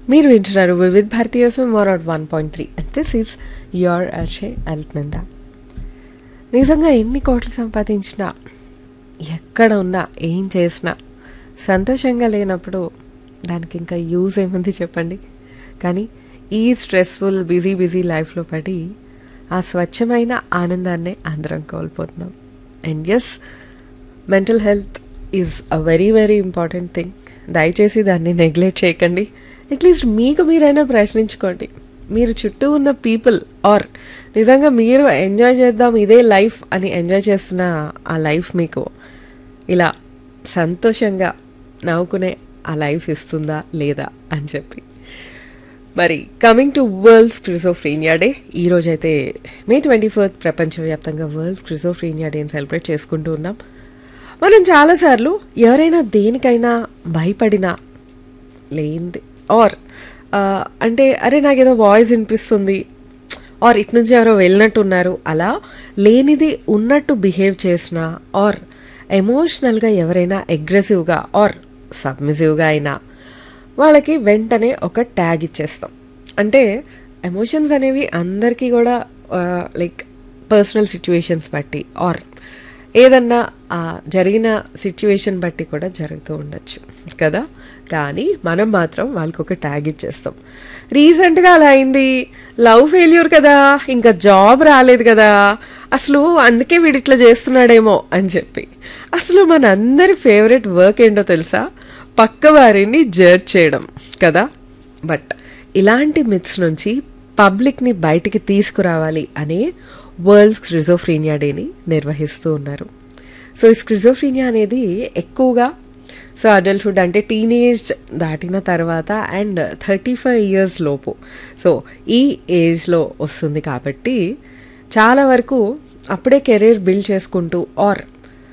మీరు వింటున్నారు Vividh Bharati FM one oh one point three and this is your అర్షే అల్ట్నంద నిజంగా ఎన్ని కోట్లు సంపాదించినా ఎక్కడ ఉన్నా ఏం చేసినా సంతోషంగా లేనప్పుడు దానికి ఇంకా యూజ్ ఏముంది చెప్పండి కానీ ఈ స్ట్రెస్ఫుల్ బిజీ బిజీ లైఫ్లో పడి ఆ స్వచ్ఛమైన ఆనందాన్నే అందరం కోల్పోతున్నాం and yes mental health is a very very important thing దయచేసి దాన్ని నెగ్లెక్ట్ చేయకండి అట్లీస్ట్ మీకు మీరైనా ప్రశ్నించుకోండి మీరు చుట్టూ ఉన్న పీపుల్ ఆర్ నిజంగా మీరు ఎంజాయ్ చేద్దాం ఇదే లైఫ్ అని ఎంజాయ్ చేస్తున్న ఆ లైఫ్ మీకు ఇలా సంతోషంగా నవ్వుకునే ఆ లైఫ్ ఇస్తుందా లేదా అని చెప్పి మరి coming to world schizophrenia day ఈ రోజైతే మే ట్వంటీ ఫోర్త్ ప్రపంచవ్యాప్తంగా వరల్డ్ స్క్రిజోఫ్రీనియా డేని సెలబ్రేట్ చేసుకుంటూ ఉన్నాం మనం చాలాసార్లు ఎవరైనా దేనికైనా భయపడినా లేనిది ఆర్ అంటే అరే నాకేదో వాయిస్ వినిపిస్తుంది ఆర్ ఇటు నుంచి ఎవరో వెళ్ళినట్టున్నారు అలా లేనిది ఉన్నట్టు బిహేవ్ చేసిన ఆర్ ఎమోషనల్గా ఎవరైనా అగ్రెసివ్గా ఆర్ సబ్మిసివ్గా అయినా వాళ్ళకి వెంటనే ఒక ట్యాగ్ ఇచ్చేస్తాం అంటే ఎమోషన్స్ అనేవి అందరికీ కూడా లైక్ పర్సనల్ సిచ్యువేషన్స్ బట్టి ఆర్ ఏదన్నా ఆ జరిగిన సిచ్యువేషన్ బట్టి కూడా జరుగుతూ ఉండొచ్చు కదా కానీ మనం మాత్రం వాళ్ళకి ఒక ట్యాగ్ ఇచ్చేస్తాం రీసెంట్గా అలా అయింది లవ్ ఫెయిల్యూర్ కదా ఇంకా జాబ్ రాలేదు కదా అసలు అందుకే వీడు ఇట్లా చేస్తున్నాడేమో అని చెప్పి అసలు మన అందరి ఫేవరెట్ వర్క్ ఏంటో తెలుసా పక్క వారిని జడ్జ్ చేయడం కదా బట్ ఇలాంటి మిత్స్ నుంచి పబ్లిక్ని బయటికి తీసుకురావాలి అనే వరల్డ్ స్క్రిజోఫ్రీనియా డేని నిర్వహిస్తూ ఉన్నారు సో ఈ స్క్రిజోఫ్రీనియా అనేది ఎక్కువగా సో అడల్ట్హుడ్ అంటే టీనేజ్ దాటిన తర్వాత అండ్ థర్టీ ఫైవ్ ఇయర్స్ లోపు సో ఈ ఏజ్లో వస్తుంది కాబట్టి చాలా వరకు అప్పుడే కెరీర్ బిల్డ్ చేసుకుంటూ ఆర్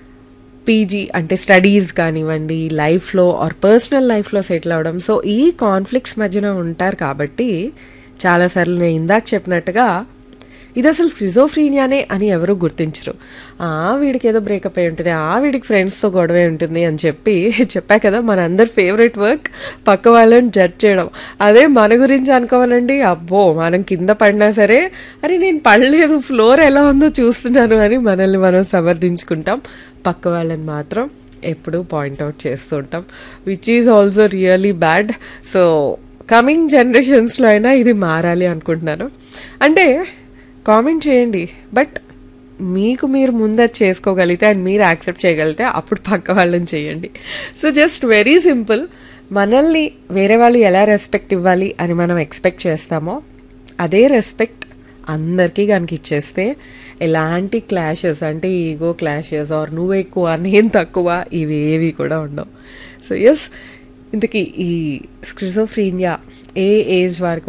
పీజీ అంటే స్టడీస్ కానివ్వండి లైఫ్లో ఆర్ పర్సనల్ లైఫ్లో సెటిల్ అవ్వడం సో ఈ కాన్ఫ్లిక్ట్స్ మధ్యన ఉంటారు కాబట్టి చాలాసార్లు నేను ఇందాక చెప్పినట్టుగా ఇది అసలు స్క్రిజోఫ్రీనియానే అని ఎవరు గుర్తించరు ఆ వీడికి ఏదో బ్రేకప్ అయి ఉంటుంది ఆ వీడికి ఫ్రెండ్స్తో గొడవే ఉంటుంది అని చెప్పి చెప్పా కదా మన అందరి ఫేవరెట్ వర్క్ పక్క వాళ్ళని జడ్జ్ చేయడం అదే మన గురించి అనుకోవాలండి అబ్బో మనం కింద పడినా సరే అరే నేను పడలేదు ఫ్లోర్ ఎలా ఉందో చూస్తున్నాను అని మనల్ని మనం సమర్థించుకుంటాం పక్క వాళ్ళని మాత్రం ఎప్పుడూ పాయింట్అవుట్ చేస్తుంటాం which is also really bad so coming జనరేషన్స్లో అయినా ఇది మారాలి అనుకుంటున్నాను అంటే కామెంట్ చేయండి బట్ మీకు మీరు ముందర చేసుకోగలిగితే అండ్ మీరు యాక్సెప్ట్ చేయగలిగితే అప్పుడు పక్క వాళ్ళని చేయండి సో జస్ట్ వెరీ సింపుల్ మనల్ని వేరే వాళ్ళు ఎలా రెస్పెక్ట్ ఇవ్వాలి అని మనం ఎక్స్పెక్ట్ చేస్తామో అదే రెస్పెక్ట్ అందరికీ కనుక ఇచ్చేస్తే ఎలాంటి క్లాషెస్ అంటే ఈగో క్లాషెస్ ఆర్ నువ్వు ఎక్కువ నేను తక్కువ ఇవి ఏవి కూడా ఉండవు సో ఎస్ ఇంతకీ ఈ స్క్రిజోఫ్రీనియా ఏ ఏజ్ వారికి